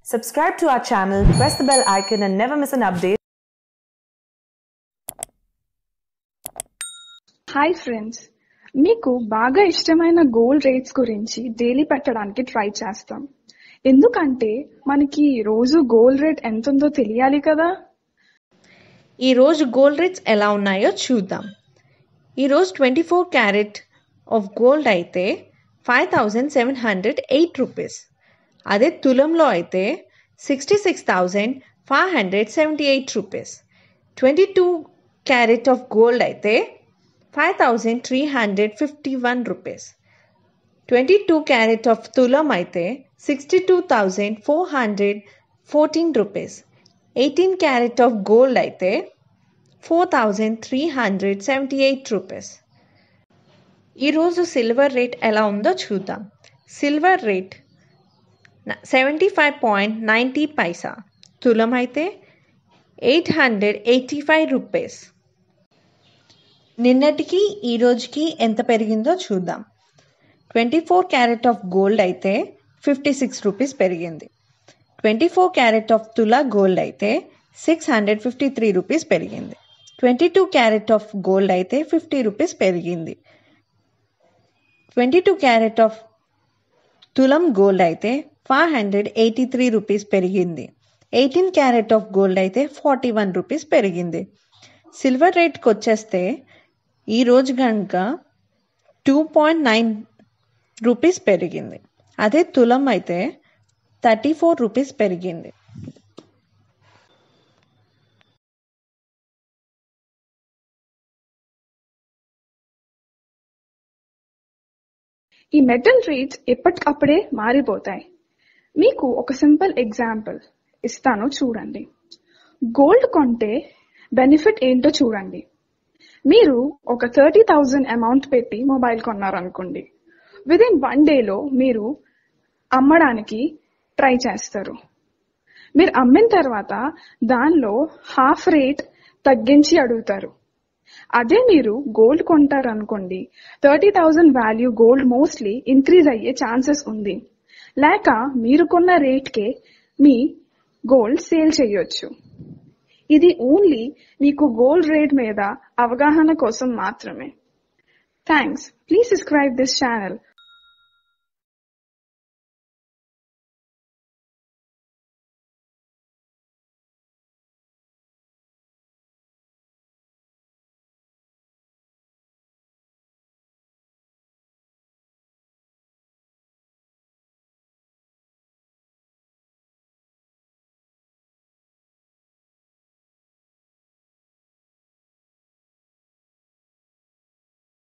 Subscribe to our channel, press the bell icon, and never miss an update. Hi friends మీకు బాగా ఇష్టమైన gold rates గురించి daily పెట్టడానికి try చేస్తాం ఎందుకంటే మనకి రోజు గోల్డ్ రేట్ ఎంత ఉందో తెలియాలి కదా ఈ రోజు గోల్డ్ రేట్స్ ఎలా ఉన్నాయో చూద్దాం ఈరోజు twenty four carat of gold అయితే five thousand seven hundred eight rupees అదే తులంలో అయితే sixty six thousand five hundred seventy eight rupees twenty two carat of gold అయితే five thousand three hundred fifty one rupees twenty two carat of తులం అయితే sixty two thousand four hundred fourteen rupees eighteen carat of gold అయితే four thousand three hundred seventy eight rupees ఈరోజు silver rate ఎలా ఉందో చూద్దాం silver rate seventy five point ninety paisa తులం అయితే eight hundred eighty five rupees నిన్నటికి ఈ రోజుకి ఎంత పెరిగిందో చూద్దాం twenty four carat of gold అయితే ఫిఫ్టీ సిక్స్ రూపీస్ పెరిగింది ట్వంటీ ఫోర్ క్యారెట్ ఆఫ్ తులా గోల్డ్ అయితే six hundred fifty three rupees పెరిగింది twenty two carat of gold అయితే ఫిఫ్టీ రూపీస్ పెరిగింది ట్వంటీ టూ క్యారెట్ ఆఫ్ తులం గోల్డ్ అయితే five hundred eighty three rupees పెరిగింది ఎయిటీన్ క్యారెట్ ఆఫ్ గోల్డ్ అయితే forty one rupees పెరిగింది సిల్వర్ రేట్కి వచ్చేస్తే ఈ రోజు కనుక టూ పాయింట్ నైన్ రూపీస్ పెరిగింది అదే తులం అయితే థర్టీ ఫోర్ రూపీస్ పెరిగింది ఈ మెటల్ రేట్స్ ఎప్పటికప్పుడే మారిపోతాయి మీకు ఒక సింపుల్ ఎగ్జాంపుల్ ఇస్తాను చూడండి గోల్డ్ కొంటే బెనిఫిట్ ఏంటో చూడండి మీరు ఒక థర్టీ థౌజండ్ అమౌంట్ పెట్టి మొబైల్ కొన్నారనుకోండి విద్ ఇన్ వన్ డేలో మీరు అమ్మడానికి ట్రై చేస్తారు మీరు అమ్మిన తర్వాత దానిలో హాఫ్ రేట్ తగ్గించి అడుగుతారు అదే మీరు గోల్డ్ కొంటారు అనుకోండి thirty thousand value gold mostly increase అయ్యే ఛాన్సెస్ ఉంది లేక మీరు కొన్న రేట్కే మీ గోల్డ్ సేల్ చేయొచ్చు ఇది ఓన్లీ మీకు గోల్డ్ రేట్ మీద అవగాహన కోసం మాత్రమే thanks please subscribe this channel